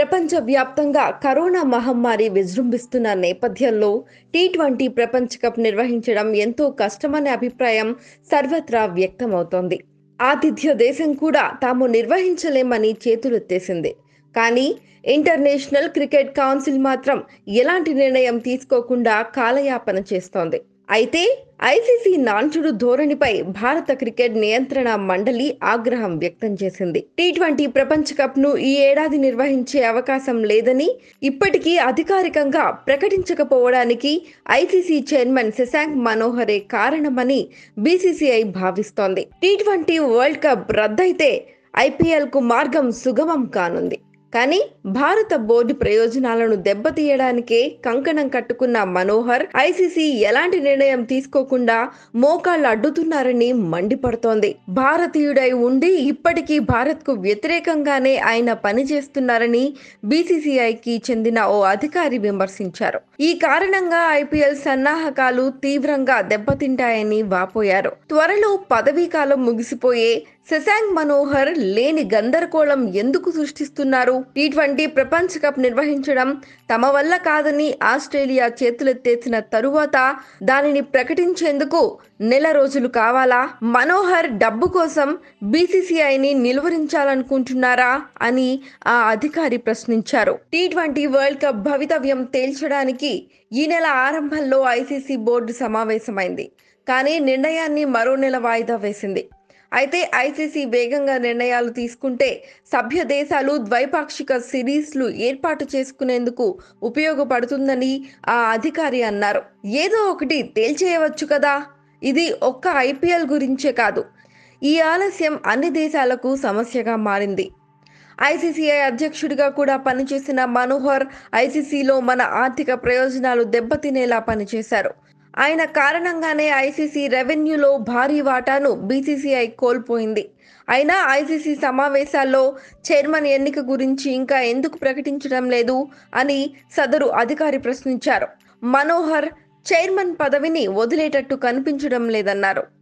ప్రపంచవ్యాప్తంగా కరోనా మహమ్మారి విజృంభిస్తున్న నేపథ్యంలో టీ ట్వంటీ ప్రపంచ కప్ నిర్వహించడం ఎంతో కష్టమనే అభిప్రాయం సర్వత్రా వ్యక్తమవుతోంది ఆతిథ్య దేశం కూడా తాము నిర్వహించలేమని చేతులెత్తేసింది కానీ ఇంటర్నేషనల్ క్రికెట్ కౌన్సిల్ మాత్రం ఎలాంటి నిర్ణయం తీసుకోకుండా కాలయాపన చేస్తోంది అయితే ఐసీసీ నాంచుడు ధోరణిపై భారత క్రికెట్ నియంత్రణ మండలి ఆగ్రహం వ్యక్తం చేసింది టీ ట్వంటీ ప్రపంచ కప్ ను ఈ ఏడాది నిర్వహించే అవకాశం లేదని ఇప్పటికీ అధికారికంగా ప్రకటించకపోవడానికి ఐసీసీ చైర్మన్ శశాంక్ మనోహరే కారణమని బీసీసీఐ భావిస్తోంది టీ ట్వంటీ వరల్డ్ కప్ రద్దయితే ఐపీఎల్ కు మార్గం సుగమం కానుంది కానీ భారత బోర్డు ప్రయోజనాలను దెబ్బతీయడానికే కంకణం కట్టుకున్న మనోహర్ ఐసీసీ ఎలాంటి నిర్ణయం తీసుకోకుండా మోకాళ్ళు అడ్డుతున్నారని మండిపడుతోంది భారతీయుడై ఉండి ఇప్పటికీ భారత్ కు వ్యతిరేకంగానే ఆయన పనిచేస్తున్నారని బీసీసీఐకి చెందిన ఓ అధికారి విమర్శించారు ఈ కారణంగా ఐపీఎల్ సన్నాహకాలు తీవ్రంగా దెబ్బతింటాయని వాపోయారు త్వరలో పదవీ కాలం ముగిసిపోయే శశాంక్ మనోహర్ లేని గందరగోళం ఎందుకు సృష్టిస్తున్నారు టీ ట్వంటీ ప్రపంచ కప్ నిర్వహించడం తమ వల్ల కాదని ఆస్ట్రేలియా చేతులెత్తేసిన తరువాత దానిని ప్రకటించేందుకు నెల రోజులు కావాలా మనోహర్ డబ్బు కోసం బీసీసీఐని నిలువరించాలనుకుంటున్నారా అని ఆ అధికారి ప్రశ్నించారు టీ ట్వంటీ వరల్డ్ కప్ భవితవ్యం తేల్చడానికి ఈ నెల ఆరంభంలో ఐసీసీ బోర్డు సమావేశమైంది కానీ నిర్ణయాన్ని మరో నెల వాయిదా వేసింది అయితే ఐసీసీ వేగంగా నిర్ణయాలు తీసుకుంటే సభ్య దేశాలు ద్వైపాక్షిక సిరీస్లు ఏర్పాటు చేసుకునేందుకు ఉపయోగపడుతుందని ఆ అధికారి అన్నారు ఏదో ఒకటి తేల్చేయవచ్చు కదా ఇది ఒక్క ఐపీఎల్ గురించే కాదు ఈ ఆలస్యం అన్ని దేశాలకు సమస్యగా మారింది ఐసీసీఐ అధ్యక్షుడిగా కూడా పనిచేసిన మనోహర్ ఐసీసీలో మన ఆర్థిక ప్రయోజనాలు దెబ్బతినేలా పనిచేశారు ఆయన కారణంగానే ఐసీసీ రెవెన్యూలో భారీ వాటాను బీసీసీఐ కోల్పోయింది అయినా ఐసీసీ సమావేశాల్లో చైర్మన్ ఎన్నిక గురించి ఇంకా ఎందుకు ప్రకటించడం లేదు అని సదరు అధికారి ప్రశ్నించారు మనోహర్ చైర్మన్ పదవిని వదిలేటట్టు కనిపించడం లేదన్నారు